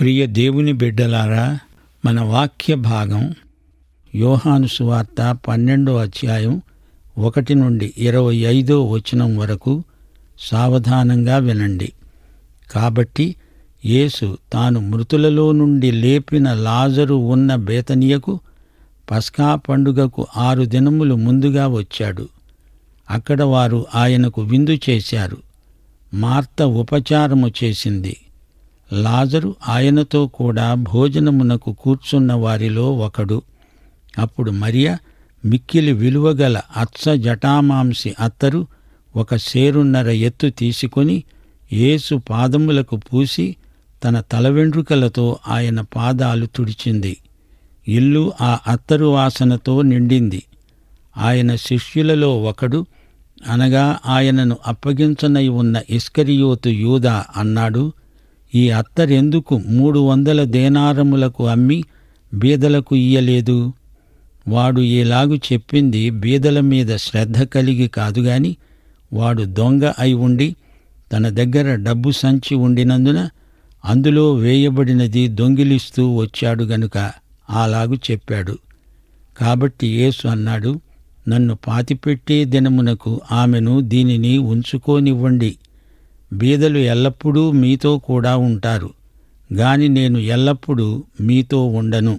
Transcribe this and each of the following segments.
ప్రియ దేవుని బిడ్డలారా మన వాక్య భాగం యోహాను సువార్త పన్నెండో అధ్యాయం ఒకటి నుండి ఇరవై ఐదో వచనం వరకు సావధానంగా వినండి కాబట్టి యేసు తాను మృతులలో నుండి లేపిన లాజరు ఉన్న బేతనియకు పస్కా పండుగకు ఆరు దినములు ముందుగా వచ్చాడు అక్కడ వారు ఆయనకు విందు చేశారు మార్త ఉపచారము చేసింది లాజరు ఆయనతో కూడా భోజనమునకు కూర్చున్న వారిలో ఒకడు అప్పుడు మరియా మిక్కిలి విలువగల అచ్చ జటామాంసి అత్తరు ఒక సేరున్నర ఎత్తు తీసుకొని యేసు పాదములకు పూసి తన తల వెంట్రుకలతో ఆయన పాదాలు తుడిచింది ఇల్లు ఆ అత్తరు వాసనతో నిండింది ఆయన శిష్యులలో ఒకడు అనగా ఆయనను అప్పగించనై ఉన్న ఇస్కరియోతు యూదా అన్నాడు ఈ అత్తరెందుకు మూడు వందల దేనారములకు అమ్మి బీదలకు ఇయ్యలేదు వాడు ఈలాగు చెప్పింది బీదల మీద శ్రద్ధ కలిగి కాదుగాని వాడు దొంగ అయి ఉండి తన దగ్గర డబ్బు సంచి ఉండినందున అందులో వేయబడినది దొంగిలిస్తూ వచ్చాడు గనుక అలాగు చెప్పాడు కాబట్టి యేసు అన్నాడు నన్ను పాతిపెట్టే దినమునకు ఆమెను దీనిని ఉంచుకోనివ్వండి బీదలు ఎల్లప్పుడూ మీతో కూడా ఉంటారు గాని నేను ఎల్లప్పుడూ మీతో ఉండను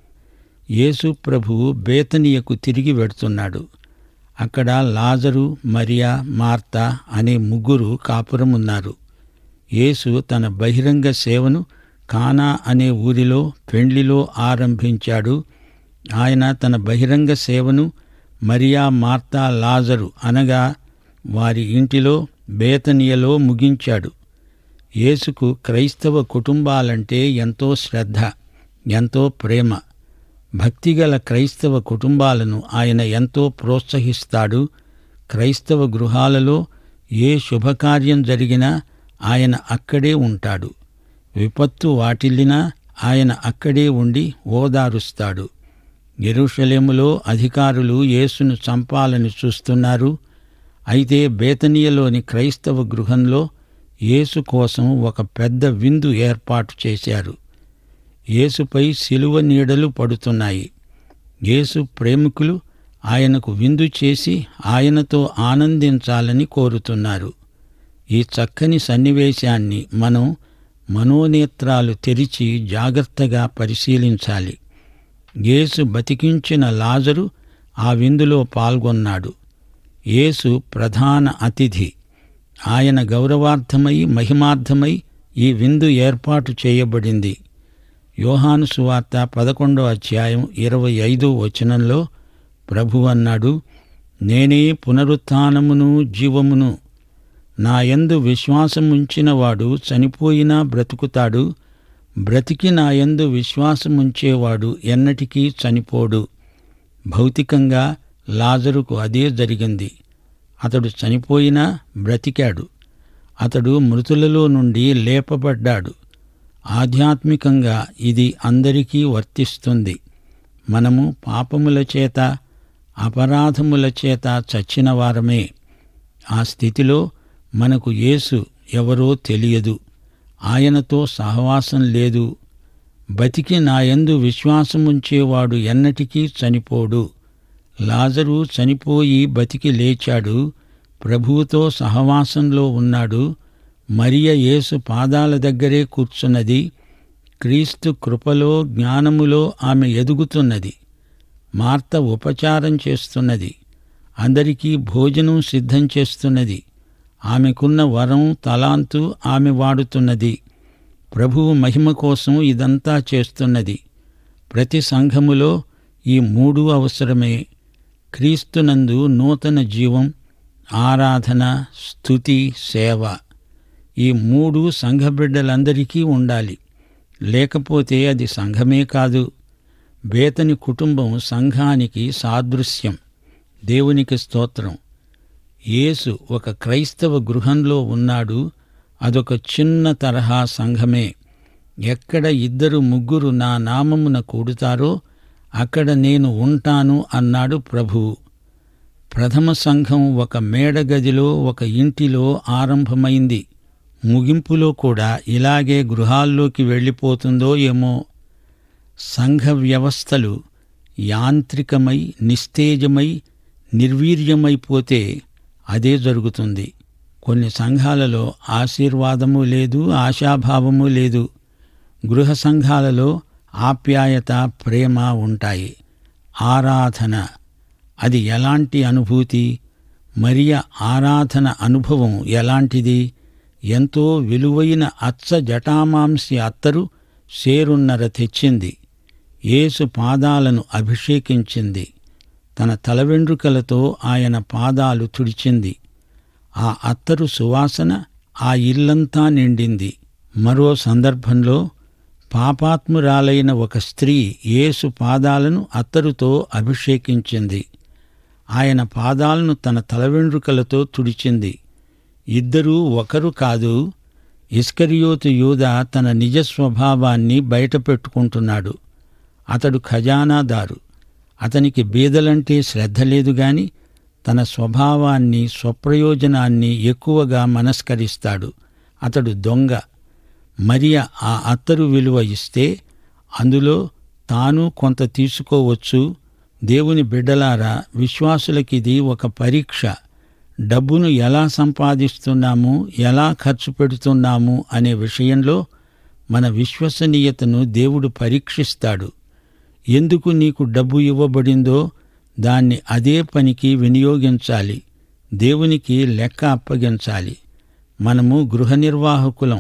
యేసు ప్రభువు బేతనియకు తిరిగి వెడుతున్నాడు అక్కడ లాజరు మరియా మార్తా అనే ముగ్గురు కాపురమున్నారు యేసు తన బహిరంగ సేవను కానా అనే ఊరిలో పెండ్లిలో ఆరంభించాడు ఆయన తన బహిరంగ సేవను మరియా మార్తా లాజరు అనగా వారి ఇంటిలో బేతనియలో ముగించాడు యేసుకు క్రైస్తవ కుటుంబాలంటే ఎంతో శ్రద్ధ ఎంతో ప్రేమ భక్తిగల క్రైస్తవ కుటుంబాలను ఆయన ఎంతో ప్రోత్సహిస్తాడు క్రైస్తవ గృహాలలో ఏ శుభకార్యం జరిగినా ఆయన అక్కడే ఉంటాడు విపత్తు వాటిల్లినా ఆయన అక్కడే ఉండి ఓదారుస్తాడు ఎరుషలేములో అధికారులు యేసును చంపాలని చూస్తున్నారు అయితే బేతనీయలోని క్రైస్తవ గృహంలో యేసు కోసం ఒక పెద్ద విందు ఏర్పాటు చేశారు యేసుపై శిలువ నీడలు పడుతున్నాయి యేసు ప్రేమికులు ఆయనకు విందు చేసి ఆయనతో ఆనందించాలని కోరుతున్నారు ఈ చక్కని సన్నివేశాన్ని మనం మనోనేత్రాలు తెరిచి జాగ్రత్తగా పరిశీలించాలి యేసు బతికించిన లాజరు ఆ విందులో పాల్గొన్నాడు యేసు ప్రధాన అతిథి ఆయన గౌరవార్థమై మహిమార్థమై ఈ విందు ఏర్పాటు చేయబడింది యోహాను సువార్త పదకొండో అధ్యాయం ఇరవై ఐదో వచనంలో ప్రభు అన్నాడు నేనే పునరుత్నమును జీవమును నా యందు విశ్వాసముంచినవాడు చనిపోయినా బ్రతుకుతాడు బ్రతికి నా యందు విశ్వాసముంచేవాడు ఎన్నటికీ చనిపోడు భౌతికంగా లాజరుకు అదే జరిగింది అతడు చనిపోయినా బ్రతికాడు అతడు మృతులలో నుండి లేపబడ్డాడు ఆధ్యాత్మికంగా ఇది అందరికీ వర్తిస్తుంది మనము పాపముల చేత అపరాధముల చేత చచ్చిన వారమే ఆ స్థితిలో మనకు యేసు ఎవరో తెలియదు ఆయనతో సహవాసం లేదు బతికి నాయందు విశ్వాసముంచేవాడు ఎన్నటికీ చనిపోడు లాజరు చనిపోయి బతికి లేచాడు ప్రభువుతో సహవాసంలో ఉన్నాడు మరియ యేసు పాదాల దగ్గరే కూర్చున్నది క్రీస్తు కృపలో జ్ఞానములో ఆమె ఎదుగుతున్నది మార్త ఉపచారం చేస్తున్నది అందరికీ భోజనం సిద్ధం చేస్తున్నది ఆమెకున్న వరం తలాంతు ఆమె వాడుతున్నది ప్రభువు మహిమ కోసం ఇదంతా చేస్తున్నది ప్రతి సంఘములో ఈ మూడు అవసరమే క్రీస్తునందు నూతన జీవం ఆరాధన స్థుతి సేవ ఈ మూడు సంఘ బిడ్డలందరికీ ఉండాలి లేకపోతే అది సంఘమే కాదు బేతని కుటుంబం సంఘానికి సాదృశ్యం దేవునికి స్తోత్రం యేసు ఒక క్రైస్తవ గృహంలో ఉన్నాడు అదొక చిన్న తరహా సంఘమే ఎక్కడ ఇద్దరు ముగ్గురు నా నామమున కూడుతారో అక్కడ నేను ఉంటాను అన్నాడు ప్రభువు ప్రథమ సంఘం ఒక మేడగదిలో ఒక ఇంటిలో ఆరంభమైంది ముగింపులో కూడా ఇలాగే గృహాల్లోకి వెళ్ళిపోతుందో ఏమో సంఘ వ్యవస్థలు యాంత్రికమై నిస్తేజమై నిర్వీర్యమైపోతే అదే జరుగుతుంది కొన్ని సంఘాలలో ఆశీర్వాదము లేదు ఆశాభావము లేదు గృహ సంఘాలలో ఆప్యాయత ప్రేమ ఉంటాయి ఆరాధన అది ఎలాంటి అనుభూతి మరియ ఆరాధన అనుభవం ఎలాంటిది ఎంతో విలువైన అచ్చ జటామాంసి అత్తరు సేరున్నర తెచ్చింది యేసు పాదాలను అభిషేకించింది తన తలవెండ్రుకలతో ఆయన పాదాలు తుడిచింది ఆ అత్తరు సువాసన ఆ ఇల్లంతా నిండింది మరో సందర్భంలో పాపాత్మురాలైన ఒక స్త్రీ యేసు పాదాలను అత్తరుతో అభిషేకించింది ఆయన పాదాలను తన తలవెండ్రుకలతో తుడిచింది ఇద్దరూ ఒకరు కాదు ఇస్కరియోతు యూద తన నిజ స్వభావాన్ని బయటపెట్టుకుంటున్నాడు అతడు ఖజానాదారు అతనికి బీదలంటే శ్రద్ధ లేదు గాని తన స్వభావాన్ని స్వప్రయోజనాన్ని ఎక్కువగా మనస్కరిస్తాడు అతడు దొంగ మరియ ఆ అత్తరు విలువ ఇస్తే అందులో తాను కొంత తీసుకోవచ్చు దేవుని బిడ్డలారా విశ్వాసులకిది ఒక పరీక్ష డబ్బును ఎలా సంపాదిస్తున్నాము ఎలా ఖర్చు పెడుతున్నాము అనే విషయంలో మన విశ్వసనీయతను దేవుడు పరీక్షిస్తాడు ఎందుకు నీకు డబ్బు ఇవ్వబడిందో దాన్ని అదే పనికి వినియోగించాలి దేవునికి లెక్క అప్పగించాలి మనము గృహ నిర్వాహకులం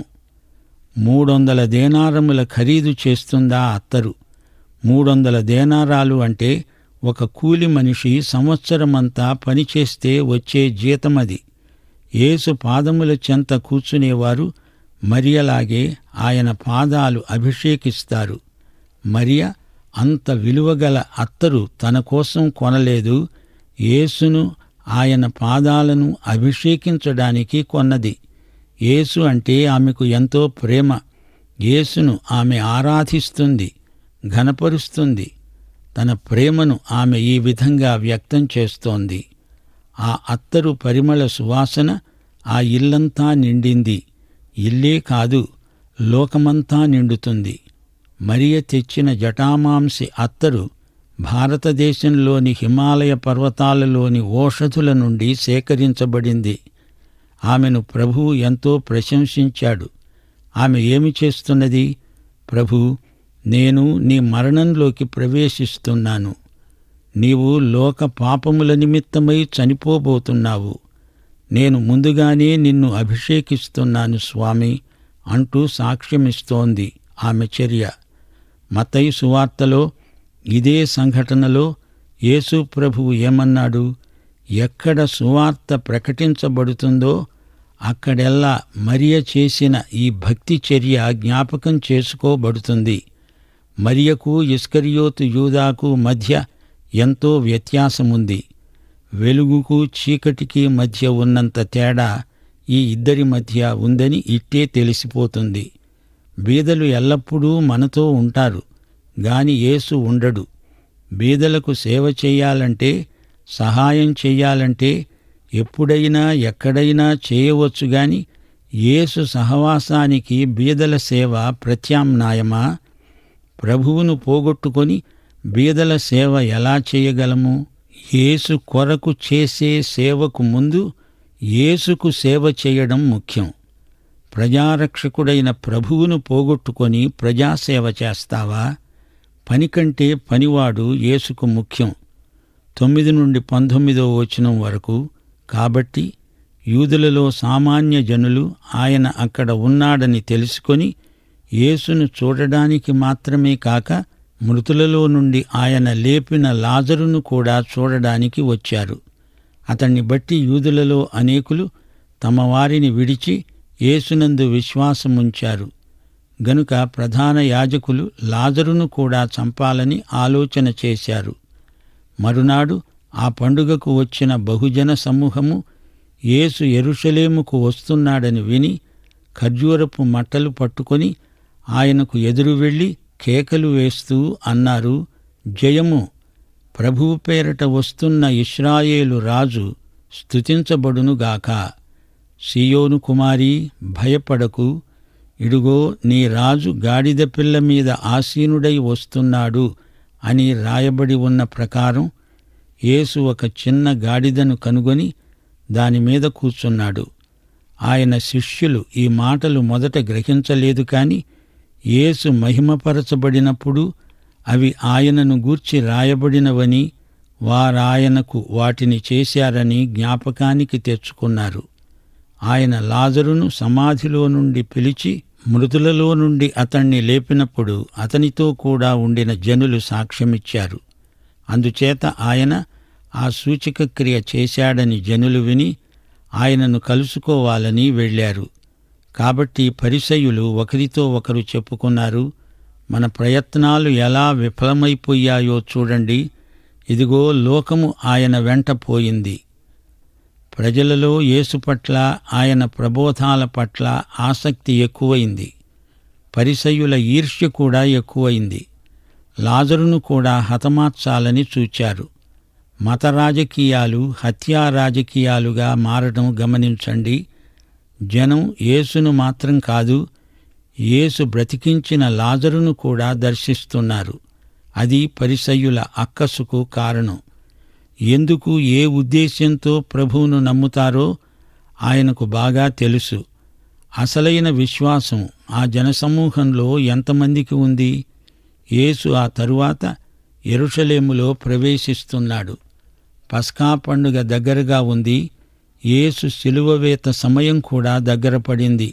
మూడొందల దేనారముల ఖరీదు చేస్తుందా అత్తరు మూడొందల దేనారాలు అంటే ఒక కూలి మనిషి సంవత్సరమంతా పనిచేస్తే వచ్చే జీతమది యేసు పాదముల చెంత కూర్చునేవారు మరియలాగే ఆయన పాదాలు అభిషేకిస్తారు మరియ అంత విలువగల అత్తరు తన కోసం కొనలేదు యేసును ఆయన పాదాలను అభిషేకించడానికి కొన్నది యేసు అంటే ఆమెకు ఎంతో ప్రేమ యేసును ఆమె ఆరాధిస్తుంది ఘనపరుస్తుంది తన ప్రేమను ఆమె ఈ విధంగా వ్యక్తం చేస్తోంది ఆ అత్తరు పరిమళ సువాసన ఆ ఇల్లంతా నిండింది ఇల్లే కాదు లోకమంతా నిండుతుంది మరియ తెచ్చిన జటామాంసి అత్తరు భారతదేశంలోని హిమాలయ పర్వతాలలోని ఓషధుల నుండి సేకరించబడింది ఆమెను ప్రభువు ఎంతో ప్రశంసించాడు ఆమె ఏమి చేస్తున్నది ప్రభు నేను నీ మరణంలోకి ప్రవేశిస్తున్నాను నీవు లోక పాపముల నిమిత్తమై చనిపోబోతున్నావు నేను ముందుగానే నిన్ను అభిషేకిస్తున్నాను స్వామి అంటూ సాక్ష్యమిస్తోంది ఆమె చర్య మతయి సువార్తలో ఇదే సంఘటనలో యేసు ప్రభువు ఏమన్నాడు ఎక్కడ సువార్త ప్రకటించబడుతుందో అక్కడెల్లా మరియ చేసిన ఈ భక్తి చర్య జ్ఞాపకం చేసుకోబడుతుంది మరియకు ఇస్కరియోతు యూదాకు మధ్య ఎంతో వ్యత్యాసముంది వెలుగుకు చీకటికి మధ్య ఉన్నంత తేడా ఈ ఇద్దరి మధ్య ఉందని ఇట్టే తెలిసిపోతుంది బీదలు ఎల్లప్పుడూ మనతో ఉంటారు గాని యేసు ఉండడు బీదలకు సేవ చేయాలంటే సహాయం చెయ్యాలంటే ఎప్పుడైనా ఎక్కడైనా చేయవచ్చు గాని యేసు సహవాసానికి బీదల సేవ ప్రత్యామ్నాయమా ప్రభువును పోగొట్టుకొని బీదల సేవ ఎలా చేయగలము యేసు కొరకు చేసే సేవకు ముందు యేసుకు సేవ చేయడం ముఖ్యం ప్రజారక్షకుడైన ప్రభువును పోగొట్టుకొని ప్రజాసేవ చేస్తావా పని కంటే పనివాడు యేసుకు ముఖ్యం తొమ్మిది నుండి పంతొమ్మిదో వచనం వరకు కాబట్టి యూదులలో సామాన్య జనులు ఆయన అక్కడ ఉన్నాడని తెలుసుకొని యేసును చూడడానికి మాత్రమే కాక మృతులలో నుండి ఆయన లేపిన లాజరును కూడా చూడడానికి వచ్చారు అతన్ని బట్టి యూదులలో అనేకులు తమ వారిని విడిచి యేసునందు విశ్వాసముంచారు గనుక ప్రధాన యాజకులు లాజరును కూడా చంపాలని ఆలోచన చేశారు మరునాడు ఆ పండుగకు వచ్చిన బహుజన సమూహము యేసు ఎరుషలేముకు వస్తున్నాడని విని ఖర్జూరపు మట్టలు పట్టుకొని ఆయనకు ఎదురు వెళ్ళి కేకలు వేస్తూ అన్నారు జయము ప్రభువు పేరట వస్తున్న ఇస్రాయేలు రాజు స్తుతించబడునుగాక సియోను కుమారి భయపడకు ఇడుగో నీ రాజు గాడిద పిల్ల మీద ఆసీనుడై వస్తున్నాడు అని రాయబడి ఉన్న ప్రకారం యేసు ఒక చిన్న గాడిదను కనుగొని దాని మీద కూర్చున్నాడు ఆయన శిష్యులు ఈ మాటలు మొదట గ్రహించలేదు కాని యేసు మహిమపరచబడినప్పుడు అవి ఆయనను గూర్చి రాయబడినవని వారాయనకు వాటిని చేశారని జ్ఞాపకానికి తెచ్చుకున్నారు ఆయన లాజరును సమాధిలో నుండి పిలిచి మృతులలో నుండి అతణ్ణి లేపినప్పుడు అతనితో కూడా ఉండిన జనులు సాక్ష్యమిచ్చారు అందుచేత ఆయన ఆ సూచక క్రియ చేశాడని జనులు విని ఆయనను కలుసుకోవాలని వెళ్ళారు కాబట్టి పరిసయులు ఒకరితో ఒకరు చెప్పుకున్నారు మన ప్రయత్నాలు ఎలా విఫలమైపోయాయో చూడండి ఇదిగో లోకము ఆయన వెంట పోయింది ప్రజలలో యేసు పట్ల ఆయన ప్రబోధాల పట్ల ఆసక్తి ఎక్కువైంది పరిసయుల ఈర్ష్య కూడా ఎక్కువైంది లాజరును కూడా హతమార్చాలని చూచారు మత రాజకీయాలు హత్యా రాజకీయాలుగా మారడం గమనించండి జనం యేసును మాత్రం కాదు యేసు బ్రతికించిన లాజరును కూడా దర్శిస్తున్నారు అది పరిసయ్యుల అక్కసుకు కారణం ఎందుకు ఏ ఉద్దేశ్యంతో ప్రభువును నమ్ముతారో ఆయనకు బాగా తెలుసు అసలైన విశ్వాసం ఆ జనసమూహంలో ఎంతమందికి ఉంది యేసు ఆ తరువాత ఎరుషలేములో ప్రవేశిస్తున్నాడు పస్కా పండుగ దగ్గరగా ఉంది యేసు శిలువవేత సమయం కూడా దగ్గర పడింది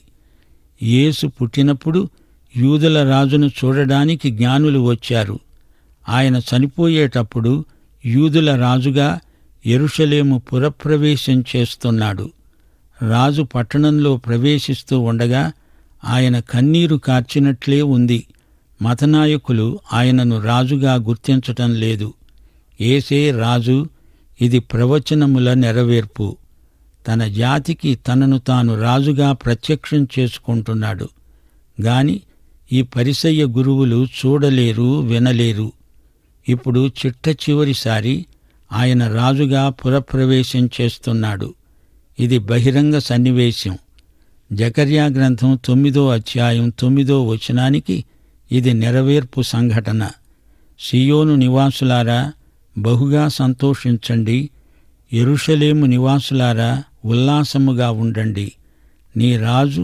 యేసు పుట్టినప్పుడు యూదుల రాజును చూడడానికి జ్ఞానులు వచ్చారు ఆయన చనిపోయేటప్పుడు యూదుల రాజుగా ఎరుషలేము పురప్రవేశం చేస్తున్నాడు రాజు పట్టణంలో ప్రవేశిస్తూ ఉండగా ఆయన కన్నీరు కార్చినట్లే ఉంది మతనాయకులు ఆయనను రాజుగా గుర్తించటం లేదు ఏసే రాజు ఇది ప్రవచనముల నెరవేర్పు తన జాతికి తనను తాను రాజుగా ప్రత్యక్షం చేసుకుంటున్నాడు గాని ఈ పరిసయ్య గురువులు చూడలేరు వినలేరు ఇప్పుడు చిట్ట చివరిసారి ఆయన రాజుగా పురప్రవేశం చేస్తున్నాడు ఇది బహిరంగ సన్నివేశం జకర్యా గ్రంథం తొమ్మిదో అధ్యాయం తొమ్మిదో వచనానికి ఇది నెరవేర్పు సంఘటన సియోను నివాసులారా బహుగా సంతోషించండి ఎరుషలేము నివాసులారా ఉల్లాసముగా ఉండండి నీ రాజు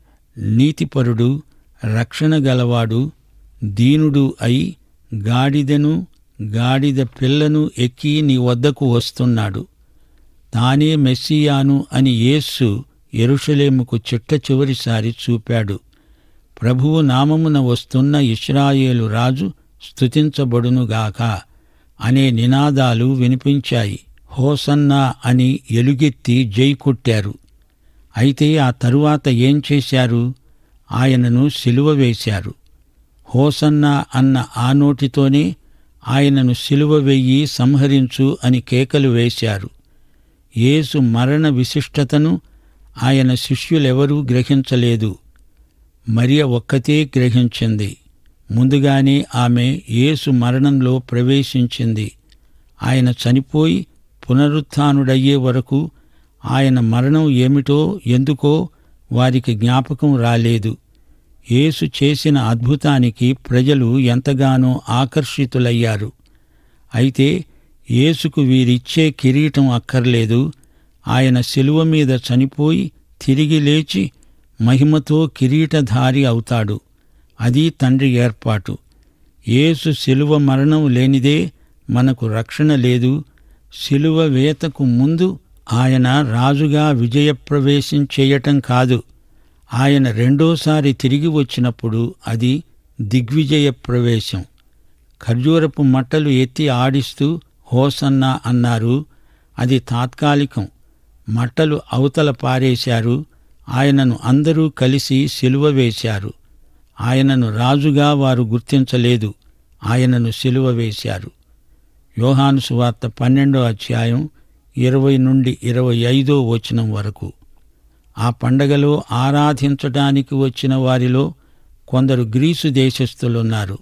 నీతిపరుడు రక్షణ గలవాడు దీనుడు అయి గాడిదను గాడిద పిల్లను ఎక్కి నీ వద్దకు వస్తున్నాడు తానే మెస్సియాను అని యేస్సు ఎరుషలేముకు చిట్ట చివరిసారి చూపాడు ప్రభువు నామమున వస్తున్న ఇస్రాయేలు రాజు స్తుతించబడునుగాక అనే నినాదాలు వినిపించాయి హోసన్నా అని ఎలుగెత్తి జై కొట్టారు అయితే ఆ తరువాత ఏం చేశారు ఆయనను సిలువ వేశారు హోసన్నా అన్న ఆ నోటితోనే ఆయనను సిలువ వెయ్యి సంహరించు అని కేకలు వేశారు యేసు మరణ విశిష్టతను ఆయన శిష్యులెవరూ గ్రహించలేదు మరియ ఒక్కతే గ్రహించింది ముందుగానే ఆమె యేసు మరణంలో ప్రవేశించింది ఆయన చనిపోయి పునరుత్డయ్యే వరకు ఆయన మరణం ఏమిటో ఎందుకో వారికి జ్ఞాపకం రాలేదు యేసు చేసిన అద్భుతానికి ప్రజలు ఎంతగానో ఆకర్షితులయ్యారు అయితే యేసుకు వీరిచ్చే కిరీటం అక్కర్లేదు ఆయన శిలువ మీద చనిపోయి తిరిగి లేచి మహిమతో కిరీటధారి అవుతాడు అది తండ్రి ఏర్పాటు యేసు శిలువ మరణం లేనిదే మనకు రక్షణ లేదు శిలువ వేతకు ముందు ఆయన రాజుగా విజయప్రవేశం చేయటం కాదు ఆయన రెండోసారి తిరిగి వచ్చినప్పుడు అది దిగ్విజయ ప్రవేశం ఖర్జూరపు మట్టలు ఎత్తి ఆడిస్తూ హోసన్నా అన్నారు అది తాత్కాలికం మట్టలు అవతల పారేశారు ఆయనను అందరూ కలిసి సిలువ వేశారు ఆయనను రాజుగా వారు గుర్తించలేదు ఆయనను సిలువ వేశారు యోహాను సువార్త పన్నెండో అధ్యాయం ఇరవై నుండి ఇరవై ఐదో వచనం వరకు ఆ పండగలో ఆరాధించటానికి వచ్చిన వారిలో కొందరు గ్రీసు దేశస్థులున్నారు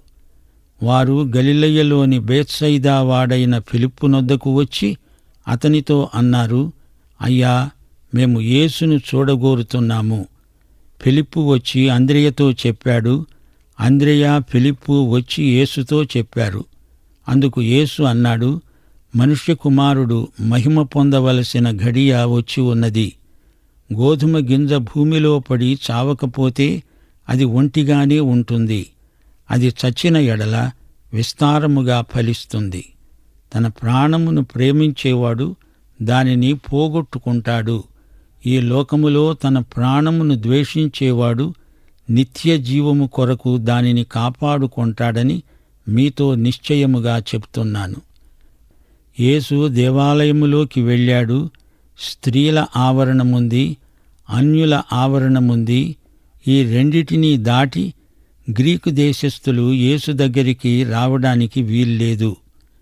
వారు గలిలయ్యలోని బేత్సైదా వాడైన ఫిలిప్పు నొద్దకు వచ్చి అతనితో అన్నారు అయ్యా మేము యేసును చూడగోరుతున్నాము ఫిలిప్పు వచ్చి అంద్రియతో చెప్పాడు అంద్రియ ఫిలిప్పు వచ్చి యేసుతో చెప్పారు అందుకు యేసు అన్నాడు మనుష్య కుమారుడు మహిమ పొందవలసిన ఘడియ వచ్చి ఉన్నది గోధుమ గింజ భూమిలో పడి చావకపోతే అది ఒంటిగానే ఉంటుంది అది చచ్చిన ఎడల విస్తారముగా ఫలిస్తుంది తన ప్రాణమును ప్రేమించేవాడు దానిని పోగొట్టుకుంటాడు ఈ లోకములో తన ప్రాణమును ద్వేషించేవాడు నిత్య జీవము కొరకు దానిని కాపాడుకుంటాడని మీతో నిశ్చయముగా చెప్తున్నాను యేసు దేవాలయములోకి వెళ్ళాడు స్త్రీల ఆవరణముంది అన్యుల ఆవరణముంది ఈ రెండిటినీ దాటి గ్రీకు దేశస్థులు యేసు దగ్గరికి రావడానికి వీల్లేదు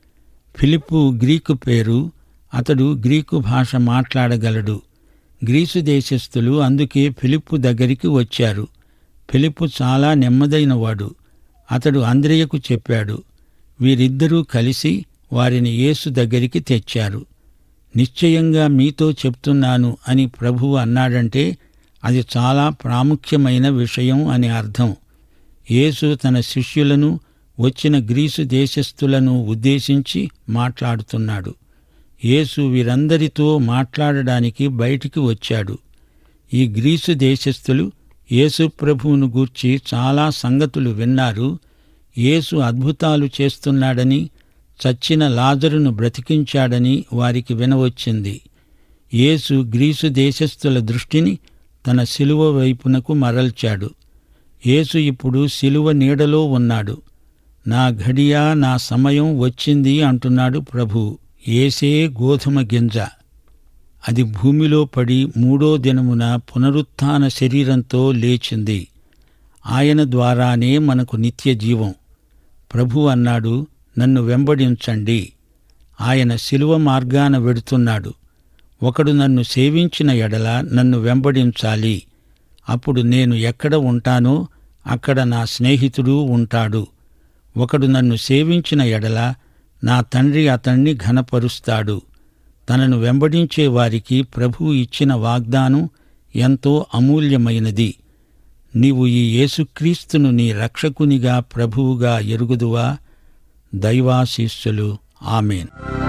ఫిలిప్పు గ్రీకు పేరు అతడు గ్రీకు భాష మాట్లాడగలడు గ్రీసు దేశస్థులు అందుకే ఫిలిప్పు దగ్గరికి వచ్చారు ఫిలిప్పు చాలా నెమ్మదైనవాడు అతడు అంద్రియకు చెప్పాడు వీరిద్దరూ కలిసి వారిని యేసు దగ్గరికి తెచ్చారు నిశ్చయంగా మీతో చెప్తున్నాను అని ప్రభువు అన్నాడంటే అది చాలా ప్రాముఖ్యమైన విషయం అని అర్థం యేసు తన శిష్యులను వచ్చిన గ్రీసు దేశస్థులను ఉద్దేశించి మాట్లాడుతున్నాడు యేసు వీరందరితో మాట్లాడడానికి బయటికి వచ్చాడు ఈ గ్రీసు దేశస్థులు యేసు ప్రభువును గూర్చి చాలా సంగతులు విన్నారు యేసు అద్భుతాలు చేస్తున్నాడని చచ్చిన లాజరును బ్రతికించాడని వారికి వినవచ్చింది యేసు గ్రీసు దేశస్థుల దృష్టిని తన శిలువ వైపునకు మరల్చాడు యేసు ఇప్పుడు శిలువ నీడలో ఉన్నాడు నా ఘడియ నా సమయం వచ్చింది అంటున్నాడు ప్రభు ఏసే గోధుమ గింజ అది భూమిలో పడి మూడో దినమున పునరుత్థాన శరీరంతో లేచింది ఆయన ద్వారానే మనకు నిత్య జీవం ప్రభు అన్నాడు నన్ను వెంబడించండి ఆయన శిలువ మార్గాన వెడుతున్నాడు ఒకడు నన్ను సేవించిన ఎడల నన్ను వెంబడించాలి అప్పుడు నేను ఎక్కడ ఉంటానో అక్కడ నా స్నేహితుడు ఉంటాడు ఒకడు నన్ను సేవించిన ఎడల నా తండ్రి అతణ్ణి ఘనపరుస్తాడు తనను వెంబడించే వారికి ప్రభువు ఇచ్చిన వాగ్దానం ఎంతో అమూల్యమైనది నీవు ఈ యేసుక్రీస్తును నీ రక్షకునిగా ప్రభువుగా ఎరుగుదువా దైవాశీస్సులు ఆమెన్